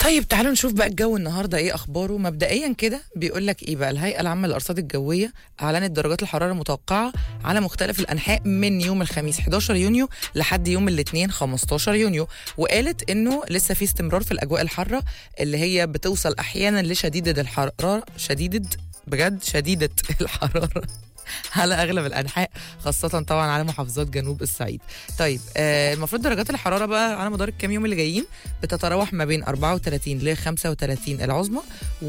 طيب تعالوا نشوف بقى الجو النهارده ايه اخباره مبدئيا كده بيقول لك ايه بقى الهيئه العامه للارصاد الجويه اعلنت درجات الحراره المتوقعه على مختلف الانحاء من يوم الخميس 11 يونيو لحد يوم الاثنين 15 يونيو وقالت انه لسه في استمرار في الاجواء الحاره اللي هي بتوصل احيانا لشديده الحراره شديده بجد شديده الحراره على اغلب الانحاء خاصه طبعا على محافظات جنوب الصعيد طيب آه المفروض درجات الحراره بقى على مدار الكام يوم اللي جايين بتتراوح ما بين 34 ل 35 العظمى